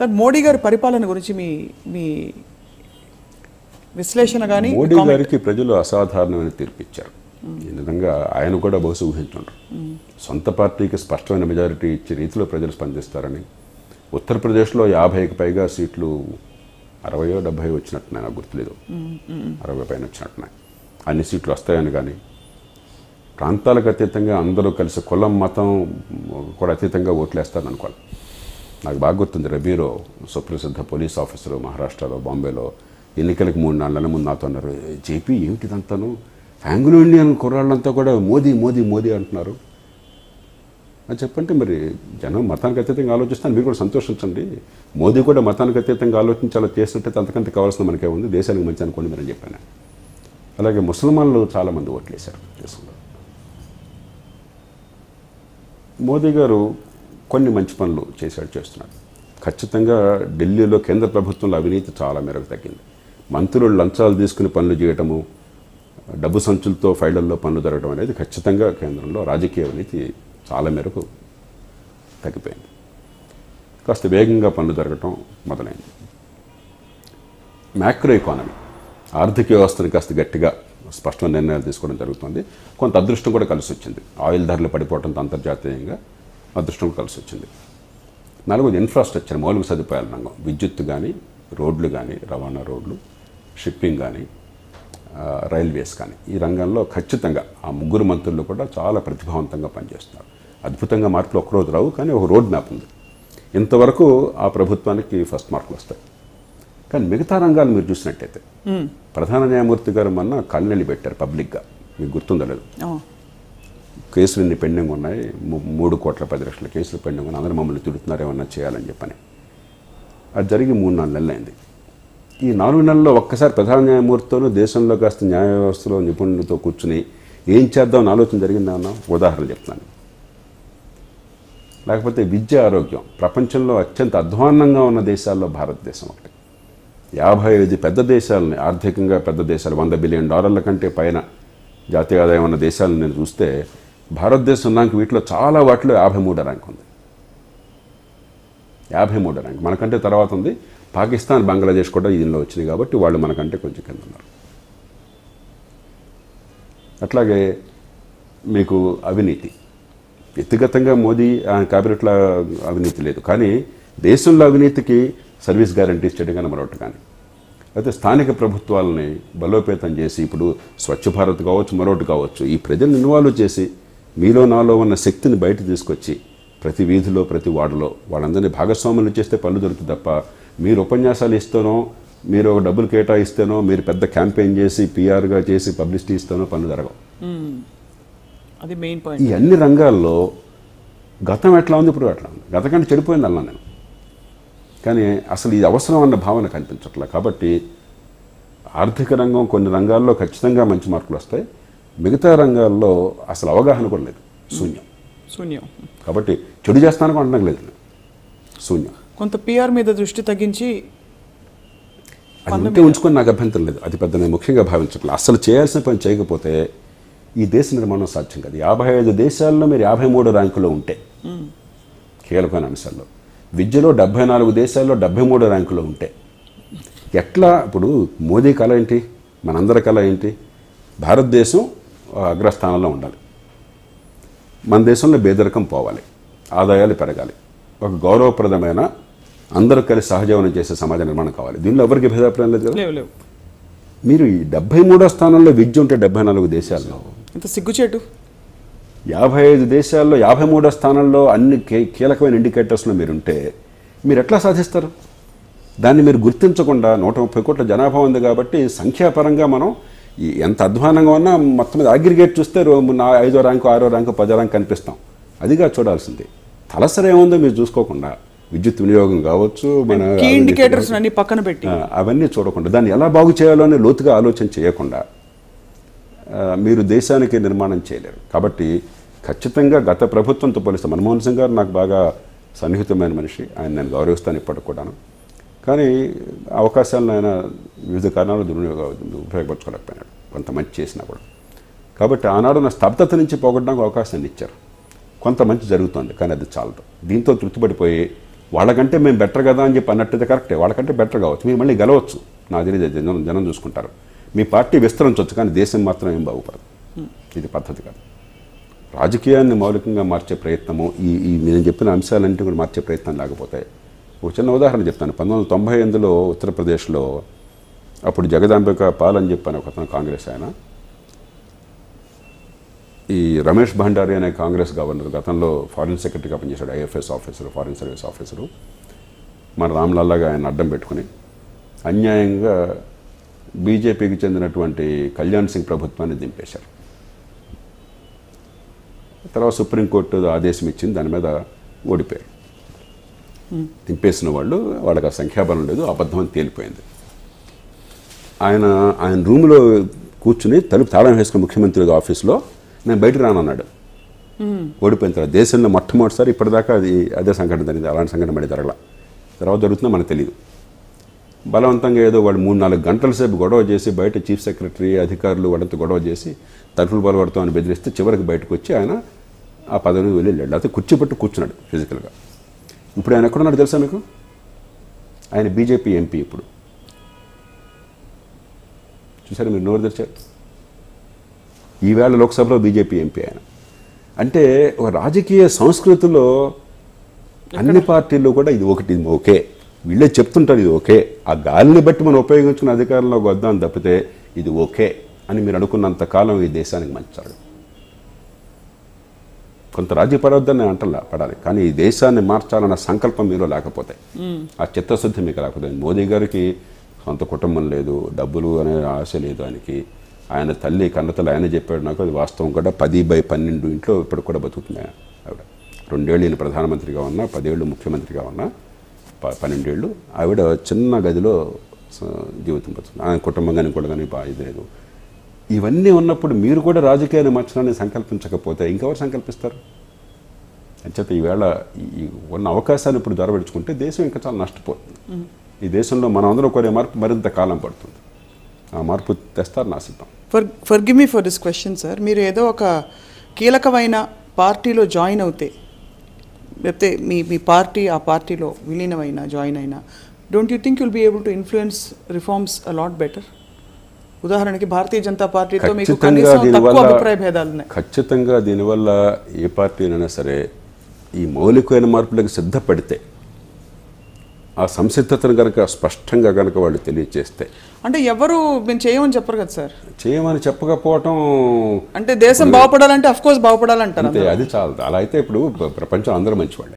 అలా మోడీ గారి పరిపాలన గురించి మీ మీ విశ్లేషణ కానీ మోడీ గారికి ప్రజలు అసాధారణమైన తీర్పు ఇచ్చారు ఈ విధంగా ఆయన కూడా బహుశా ఊహించుంటారు సొంత పార్టీకి స్పష్టమైన మెజారిటీ ఇచ్చే రీతిలో ప్రజలు స్పందిస్తారని ఉత్తరప్రదేశ్లో యాభైకి పైగా సీట్లు అరవయో డెబ్భై వచ్చినట్టున్నాయి నాకు గుర్తులేదు అరవై పైన వచ్చినట్టున్నాయి అన్ని సీట్లు వస్తాయని కానీ ప్రాంతాలకు అతీతంగా అందరూ కలిసి కులం మతం కూడా అతీతంగా ఓట్లేస్తారని అనుకోవాలి నాకు బాగా గుర్తుంది రబీరో సుప్రసిద్ధ పోలీస్ ఆఫీసరు మహారాష్ట్రలో బాంబేలో ఎన్నికలకు మూడు నాలుగు నెలల ముందు నాతో అన్నారు జేపీ ఏమిటిదంతాను ఆంగ్లో ఇండియన్ కుర్రాళ్ళంతా కూడా మోదీ మోదీ మోదీ అంటున్నారు అని చెప్పంటే మరి జనం మతానికి అతీతంగా ఆలోచిస్తాను మీరు కూడా సంతోషించండి మోదీ కూడా మతానికి అతీతంగా ఆలోచించాలో చేసినట్టయితే అంతకంటే కావాల్సిన మనకే ఉంది దేశానికి మంచి అనుకోండి మీరు అని చెప్పాను అలాగే ముసల్మాన్లు చాలామంది ఓట్లేశారు దేశంలో మోదీ గారు కొన్ని మంచి పనులు చేశాడు చేస్తున్నాడు ఖచ్చితంగా ఢిల్లీలో కేంద్ర ప్రభుత్వంలో అవినీతి చాలా మేరకు తగ్గింది మంత్రులు లంచాలు తీసుకుని పనులు చేయటము డబ్బు సంచులతో ఫైళ్లలో పనులు జరగడం అనేది ఖచ్చితంగా కేంద్రంలో రాజకీయ అవినీతి చాలా మేరకు తగ్గిపోయింది కాస్త వేగంగా పనులు జరగటం మొదలైంది మ్యాక్రో ఎకానమీ ఆర్థిక వ్యవస్థను కాస్త గట్టిగా స్పష్టమైన నిర్ణయాలు తీసుకోవడం జరుగుతుంది కొంత అదృష్టం కూడా కలిసి వచ్చింది ఆయిల్ ధరలు పడిపోవడంతో అంతర్జాతీయంగా అదృష్టం కూడా కలిసి వచ్చింది నాలుగోది ఇన్ఫ్రాస్ట్రక్చర్ మౌలిక సదుపాయాల రంగం విద్యుత్ కానీ రోడ్లు కానీ రవాణా రోడ్లు షిప్పింగ్ కానీ ఆ, రైల్వేస్ కానీ ఈ రంగంలో ఖచ్చితంగా ఆ ముగ్గురు మంత్రులు కూడా చాలా ప్రతిభావంతంగా పనిచేస్తున్నారు అద్భుతంగా మార్కులు ఒకరోజు రావు కానీ ఒక రోడ్ మ్యాప్ ఉంది ఇంతవరకు ఆ ప్రభుత్వానికి ఫస్ట్ మార్కులు వస్తాయి కానీ మిగతా రంగాలు మీరు చూసినట్టయితే ప్రధాన న్యాయమూర్తి గారు మొన్న కళ్ళనెళ్ళి పెట్టారు పబ్లిక్గా మీకు గుర్తుందో లేదు ఆ, కేసులు ఇన్ని పెండింగ్ ఉన్నాయి ము- మూడు కోట్ల పది లక్షల కేసులు పెండింగ్ ఉన్నాయి అందరూ మమ్మల్ని తిడుతున్నారు ఏమన్నా చేయాలని చెప్పని అది జరిగి మూడు నాలుగు నెలలు అయింది ఈ నాలుగు నెలల్లో ఒక్కసారి ప్రధాన న్యాయమూర్తితోనూ దేశంలో కాస్త న్యాయ వ్యవస్థలో నిపుణులతో కూర్చుని ఏం చేద్దామని ఆలోచన జరిగిందా అన్న ఉదాహరణ చెప్తున్నాను లేకపోతే విద్య ఆరోగ్యం ప్రపంచంలో అత్యంత అధ్వాన్నంగా ఉన్న దేశాల్లో భారతదేశం ఒకటి యాభై ఐదు పెద్ద దేశాలని ఆర్థికంగా పెద్ద దేశాలు వంద బిలియన్ డాలర్ల కంటే పైన జాతీయ ఆదాయం ఉన్న దేశాలను నేను చూస్తే భారతదేశం నాకు వీటిలో చాలా వాటిలో యాభై మూడో ర్యాంక్ ఉంది యాభై మూడో ర్యాంక్ మనకంటే తర్వాత ఉంది పాకిస్తాన్ బంగ్లాదేశ్ కూడా దీనిలో వచ్చినాయి కాబట్టి వాళ్ళు మనకంటే కొంచెం కింద ఉన్నారు అట్లాగే మీకు అవినీతి వ్యక్తిగతంగా మోదీ ఆ క్యాబినెట్లో అవినీతి లేదు కానీ దేశంలో అవినీతికి సర్వీస్ గ్యారంటీస్ చేయడం కానీ మరొకటి కానీ అయితే స్థానిక ప్రభుత్వాలని బలోపేతం చేసి ఇప్పుడు స్వచ్ఛ భారత్ కావచ్చు మరొకటి కావచ్చు ఈ ప్రజలను ఇన్వాల్వ్ చేసి మీలో నాలో ఉన్న శక్తిని బయట తీసుకొచ్చి ప్రతి వీధిలో ప్రతి వార్డులో వాళ్ళందరినీ భాగస్వాములు చేస్తే పనులు దొరుకుతుంది తప్ప మీరు ఉపన్యాసాలు ఇస్తేనో మీరు ఒక డబ్బులు కేటాయిస్తేనో మీరు పెద్ద క్యాంపెయిన్ చేసి పిఆర్గా చేసి పబ్లిసిటీ ఇస్తేనో పనులు జరగవు అది మెయిన్ పాయింట్ ఈ అన్ని రంగాల్లో గతం ఎట్లా ఉంది ఇప్పుడు ఎట్లా ఉంది గత కంటే చెడిపోయింది అన్నా నేను కానీ అసలు ఇది అవసరం అన్న భావన కనిపించట్లే కాబట్టి ఆర్థిక రంగం కొన్ని రంగాల్లో ఖచ్చితంగా మంచి మార్కులు వస్తాయి మిగతా రంగాల్లో అసలు అవగాహన కూడా లేదు శూన్యం శూన్యం కాబట్టి చెడు చేస్తానికి అనడం లేదు నేను. శూన్యం కొంత పిఆర్ మీద దృష్టి తగ్గించి అది ఉంటే ఉంచుకొని నాకు అభ్యంతరం లేదు అది పెద్ద నేను ముఖ్యంగా భావించట్లేదు అసలు చేయాల్సిన పని చేయకపోతే ఈ దేశ నిర్మాణం సాధ్యం కాదు యాభై ఐదు దేశాల్లో మీరు యాభై మూడు ర్యాంకులో ఉంటే కీలకమైన అంశాల్లో విద్యలో డెబ్బై నాలుగు దేశాల్లో డెబ్బై మూడు ర్యాంకులో ఉంటే ఎట్లా ఇప్పుడు మోదీ కళ ఏంటి మనందరి కళ ఏంటి భారతదేశం ఆ, అగ్రస్థానంలో ఉండాలి మన దేశంలో పేదరికం పోవాలి ఆదాయాలు పెరగాలి ఒక గౌరవప్రదమైన అందరూ కలిసి సహజీవనం చేసే సమాజ నిర్మాణం కావాలి దీనిలో ఎవరికి భేదాభిప్రాయం లేదు కదా లేవు లేవు మీరు ఈ డెబ్బై మూడో స్థానంలో విద్య ఉంటే డెబ్బై నాలుగు దేశాల్లో ఇంత సిగ్గుచేటు యాభై ఐదు దేశాల్లో యాభై మూడో స్థానంలో అన్ని కీ- కీలకమైన ఇండికేటర్స్లో మీరుంటే మీరు ఎట్లా సాధిస్తారు దాన్ని మీరు గుర్తించకుండా నూట ముప్పై కోట్ల జనాభా ఉంది కాబట్టి సంఖ్యాపరంగా మనం ఈ ఎంత అధ్వానంగా ఉన్నా మొత్తం మీద అగ్రిగేట్ చూస్తే రో- నా ఐదో ర్యాంకు ఆరో ర్యాంకు పదో ర్యాంకు కనిపిస్తాం అదిగా చూడాల్సింది తలసరి ఏముందో మీరు చూసుకోకుండా విద్యుత్ వినియోగం కావచ్చు మన కీ ఇండికేటర్స్ అన్ని పక్కన పెట్టి ఆ, అవన్నీ చూడకుండా దాన్ని ఎలా బాగు చేయాలో అని లోతుగా ఆలోచన చేయకుండా ఆ, మీరు దేశానికి నిర్మాణం చేయలేరు కాబట్టి ఖచ్చితంగా గత ప్రభుత్వంతో పోలిస్తే మన్మోహన్ సింగ్ గారు నాకు బాగా సన్నిహితమైన మనిషి ఆయన నేను గౌరవిస్తాను ఇప్పటికి కూడాను కానీ అవకాశాలను ఆయన వివిధ కారణాలు దుర్వినియోగ ఉపయోగపరచుకోలేకపోయినాడు కొంత మంచి చేసినా కూడా కాబట్టి ఆనాడు నా స్తబ్దత నుంచి పోగొట్టడానికి అవకాశాన్ని ఇచ్చారు కొంత మంచి జరుగుతోంది కానీ అది చాలదు దీంతో తృప్తిపడిపోయి వాళ్ళకంటే మేము బెటర్ కదా అని చెప్పి అన్నట్టయితే కరెక్టే వాళ్ళకంటే బెటర్ కావచ్చు మీరు మళ్ళీ గెలవచ్చు నాకు తెలియదు జనం జనం చూసుకుంటారు మీ పార్టీ విస్తరించవచ్చు కానీ దేశం మాత్రం ఏం బాగుపడదు ఇది పద్ధతి కాదు రాజకీయాన్ని మౌలికంగా మార్చే ప్రయత్నము ఈ ఈ నేను చెప్పిన అంశాలన్నింటి కూడా మార్చే ప్రయత్నం లేకపోతే ఒక చిన్న ఉదాహరణ చెప్తాను పంతొమ్మిది వందల తొంభై ఎనిమిదిలో ఉత్తరప్రదేశ్లో అప్పుడు జగదాంబిక పాల్ అని చెప్పాను ఒక అతను కాంగ్రెస్ ఆయన ఈ రమేష్ భండారి అనే కాంగ్రెస్ గవర్నర్ గతంలో ఫారిన్ సెక్రటరీగా పనిచేశాడు IFS officer foreign service officer మన రామ్లాల్లాగా ఆయన అడ్డం పెట్టుకుని అన్యాయంగా బీజేపీకి చెందినటువంటి కళ్యాణ్ సింగ్ ప్రభుత్వాన్ని దింపేశారు తర్వాత సుప్రీంకోర్టు ఆదేశం ఇచ్చింది దాని మీద ఓడిపోయారు దింపేసిన వాళ్ళు వాళ్ళకి ఆ సంఖ్యాబలం లేదు అబద్ధం అని తేలిపోయింది ఆయన ఆయన రూమ్లో కూర్చుని తలుపు తాళం వేసుకున్న ముఖ్యమంత్రి ఆఫీస్లో నేను బయటకు రానన్నాడు ఓడిపోయిన తర్వాత దేశంలో మొట్టమొదటిసారి ఇప్పటిదాకా అది అదే సంఘటన జరిగింది అలాంటి సంఘటన మళ్ళీ జరగల తర్వాత జరుగుతుందో మనకు తెలియదు బలవంతంగా ఏదో వాళ్ళు మూడు నాలుగు గంటల సేపు గొడవ చేసి బయట చీఫ్ సెక్రటరీ అధికారులు వాళ్ళతో గొడవ చేసి తలుపులు బలపడతాం అని బెదిరిస్తే చివరికి బయటకు వచ్చి ఆయన ఆ పదవిని వెళ్ళి వెళ్ళాడు లేకపోతే కుర్చీ పట్టు కూర్చున్నాడు ఫిజికల్గా ఇప్పుడు ఆయన ఎక్కడున్నాడు తెలుసా మీకు ఆయన బీజేపీ ఎంపీ ఇప్పుడు చూసారా మీరు నోరు తెరిచారు ఈవేళ లోక్సభలో బీజేపీ ఎంపీ ఆయన అంటే ఒక రాజకీయ సంస్కృతిలో అన్ని పార్టీల్లో కూడా ఇది ఒకటి ఇది ఓకే వీళ్ళే చెప్తుంటారు ఇది ఓకే ఆ గాలిని బట్టి మనం ఉపయోగించుకున్న అధికారంలోకి వద్దాం తప్పితే ఇది ఓకే అని మీరు అనుకున్నంత కాలం ఈ దేశానికి మంచి జరగదు కొంత రాజీ పడవద్దని నేను అంటలా పడాలి కానీ ఈ దేశాన్ని మార్చాలన్న సంకల్పం మీలో లేకపోతే ఆ చిత్తశుద్ధి మీకు లేకపోతే మోదీ గారికి సొంత కుటుంబం లేదు డబ్బులు అనే ఆశ లేదు ఆయనకి ఆయన తల్లి కన్నతల్లి ఆయన చెప్పాడు నాకు అది వాస్తవం కూడా పది బై పన్నెండు ఇంట్లో ఇప్పుడు కూడా బతుకుతుంది ఆయన ఆవిడ రెండేళ్ళు ఈయన ప్రధానమంత్రిగా ఉన్నా పదేళ్ళు ముఖ్యమంత్రిగా ఉన్నా ప- పన్నెండేళ్ళు ఆవిడ చిన్న గదిలో స- జీవితం బతుకుతుంది ఆయన కుటుంబం కానీ కూడా కానీ బా- ఇది లేదు ఇవన్నీ ఉన్నప్పుడు మీరు కూడా రాజకీయాన్ని మార్చడాన్ని సంకల్పించకపోతే ఇంకెవరు సంకల్పిస్తారు అంచేత ఈవేళ ఈ- ఈ ఉన్న అవకాశాన్ని ఇప్పుడు దొరబెడుచుకుంటే దేశం ఇంకా చాలా నష్టపోతుంది ఈ దేశంలో మనం అందరం కోరే మార్పు మరింత కాలం పడుతుంది ఆ మార్పు తెస్తారని ఆశిద్దాం for for give me for this question sir మీరు ఏదో ఒక కీలకమైన పార్టీలో జాయిన్ అవుతే లేకపోతే మీ మీ పార్టీ ఆ పార్టీలో విలీనమైనా జాయిన్ అయినా don't you think you'll be able to influence reforms a lot better ఉదాహరణకి భారతీయ జనతా పార్టీతో మీకు ఖచ్చితంగా కనీసం తక్కువ దీనివల్ల అభిప్రాయ భేదాలు ఉన్నాయి ఖచ్చితంగా దీనివల్ల ఏ పార్టీనైనా సరే ఈ మౌలికమైన మార్పులకు సిద్ధపడితే ఆ సంసిద్ధతను కనుక స్పష్టంగా కనుక వాళ్ళు తెలియచేస్తే అంటే ఎవరు మేము చేయమని చెప్పరు కదా సార్ చేయమని చెప్పకపోవటం అంటే దేశం బాగుపడాలంటే అఫ్ కోర్స్ బాగుపడాలంటారు అంతే అది చాలు అలా అయితే ఇప్పుడు ప్ర- ప్రపంచం అందరూ మంచివాళ్ళే